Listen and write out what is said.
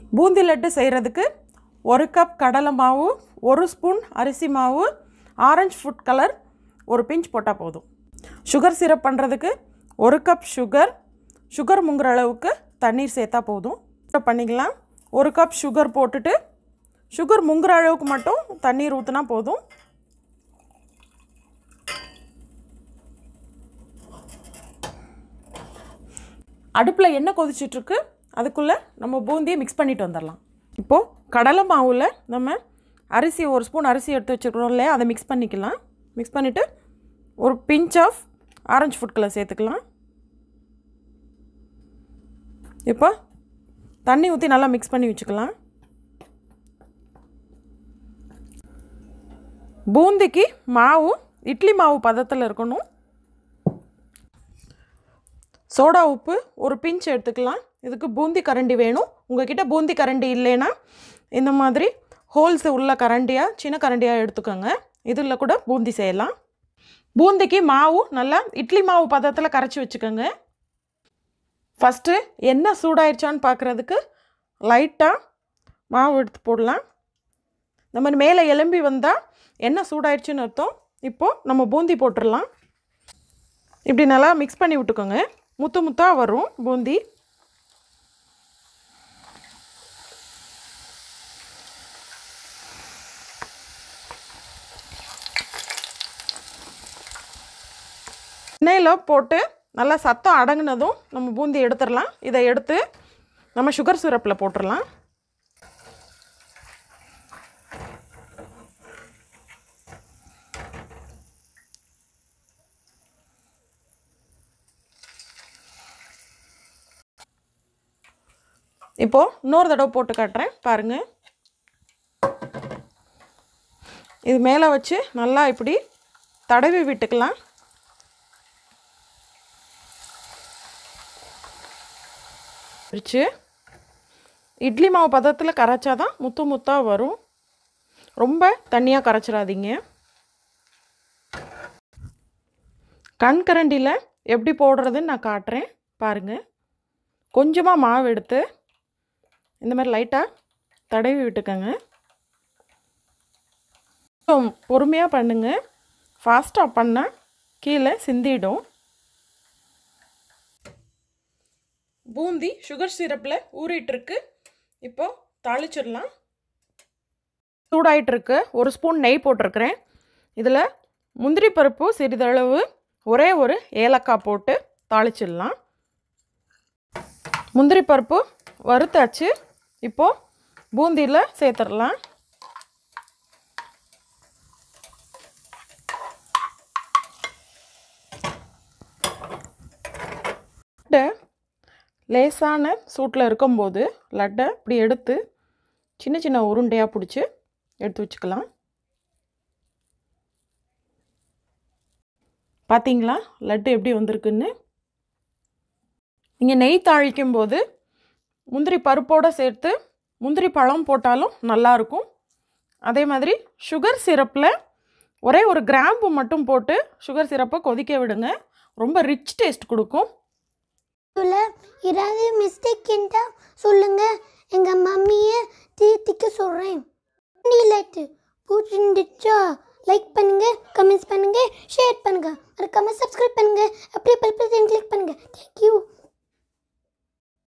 பூந்தி லட்டு செய்கிறதுக்கு ஒரு கப் கடலை மாவு ஒரு ஸ்பூன் அரிசி மாவு ஆரஞ்சு ஃபுட் கலர் ஒரு பிஞ்ச் போட்டால் போதும் சுகர் சிரப் பண்ணுறதுக்கு ஒரு கப் சுகர் சுகர் முங்குற அளவுக்கு தண்ணீர் சேர்த்தா போதும் இதை பண்ணிக்கலாம் ஒரு கப் சுகர் போட்டுட்டு சுகர் முங்குற அளவுக்கு மட்டும் தண்ணீர் ஊற்றினா போதும் அடுப்பில் எண்ணெய் கொதிச்சிட்ருக்கு அதுக்குள்ளே நம்ம பூந்தியை மிக்ஸ் பண்ணிட்டு வந்துடலாம் இப்போது கடலை மாவில் நம்ம அரிசி ஒரு ஸ்பூன் அரிசி எடுத்து வச்சுருக்கிறோம் இல்லையா அதை மிக்ஸ் பண்ணிக்கலாம் மிக்ஸ் பண்ணிவிட்டு ஒரு pinch of orange food colour சேர்த்துக்கலாம் இப்போ தண்ணி ஊற்றி நல்லா மிக்ஸ் பண்ணி வச்சுக்கலாம் பூந்திக்கு மாவு இட்லி மாவு பதத்தில் இருக்கணும் சோடா உப்பு ஒரு பிஞ்ச் எடுத்துக்கலாம் இதுக்கு பூந்தி கரண்டி வேணும் உங்ககிட்ட பூந்தி கரண்டி இல்லைன்னா இந்த மாதிரி ஹோல்ஸ் உள்ள கரண்டியாக சின்ன கரண்டியாக எடுத்துக்கோங்க இதில் கூட பூந்தி செய்யலாம் பூந்திக்கு மாவு நல்லா இட்லி மாவு பதத்தில் கரைச்சி வச்சுக்கோங்க ஃபஸ்ட்டு என்ன சூடாயிருச்சான்னு பார்க்குறதுக்கு லைட்டாக மாவு எடுத்து போடலாம் இந்த மாதிரி மேலே எலும்பி வந்தால் என்ன சூடாயிருச்சுன்னு அர்த்தம் இப்போது நம்ம பூந்தி போட்டுடலாம் இப்படி நல்லா மிக்ஸ் பண்ணி விட்டுக்கோங்க முத்து முத்தாக வரும் பூந்தி எண்ணெயில் போட்டு நல்லா சத்தம் அடங்கினதும் நம்ம பூந்தி எடுத்துடலாம் இதை எடுத்து நம்ம சுகர் சிரப்பில் போட்டுடலாம் இப்போது இன்னொரு தடவை போட்டு காட்டுறேன் பாருங்கள் இது மேலே வச்சு நல்லா இப்படி தடவி விட்டுக்கலாம் வச்சு இட்லி மாவு பதத்தில் கரைச்சாதான் முத்து முத்தாக வரும் ரொம்ப தண்ணியாக கரைச்சிடாதீங்க கண் கரண்டியில் எப்படி போடுறதுன்னு நான் காட்டுறேன் பாருங்கள் கொஞ்சமாக மாவு எடுத்து இந்த மாதிரி லைட்டாக தடவி விட்டுக்கோங்க கொஞ்சம் பொறுமையாக பண்ணுங்கள் ஃபாஸ்ட்டாக பண்ணால் கீழே சிந்திடும் பூந்தி சுகர் சிரப்பில் ஊறிட்டுருக்கு இப்போது தாளிச்சிடலாம் சூடாயிட்டிருக்கு ஒரு ஸ்பூன் நெய் போட்டிருக்கிறேன் இதில் முந்திரி பருப்பு சிறிதளவு ஒரே ஒரு ஏலக்காய் போட்டு தாளிச்சிடலாம் முந்திரி பருப்பு வறுத்தாச்சு இப்போது பூந்தியில் சேர்த்துடலாம் லட்டை லேசான சூட்டில் இருக்கும்போது லட்டை இப்படி எடுத்து சின்ன சின்ன உருண்டையாக பிடிச்சி எடுத்து வச்சுக்கலாம் பார்த்தீங்களா லட்டு எப்படி வந்திருக்குன்னு நீங்கள் நெய் தாளிக்கும் போது முந்திரி பருப்போடு சேர்த்து முந்திரி பழம் போட்டாலும் நல்லாயிருக்கும் அதே மாதிரி சுகர் சிரப்பில் ஒரே ஒரு கிராம்பு மட்டும் போட்டு சுகர் சிரப்பை கொதிக்க விடுங்க ரொம்ப ரிச் டேஸ்ட் கொடுக்கும் இதில் ஏதாவது மிஸ்டேக் இருந்தா சொல்லுங்க எங்க மம்மியை தீர்த்திக்க சொல்றேன் லைட்டு பிடிச்சிருந்துச்சா லைக் பண்ணுங்க கமெண்ட்ஸ் பண்ணுங்க ஷேர் பண்ணுங்க மறக்காம சப்ஸ்கிரைப் பண்ணுங்க அப்படியே பெல் பட்டன் கிளிக் பண்ணுங்க தேங்க்யூ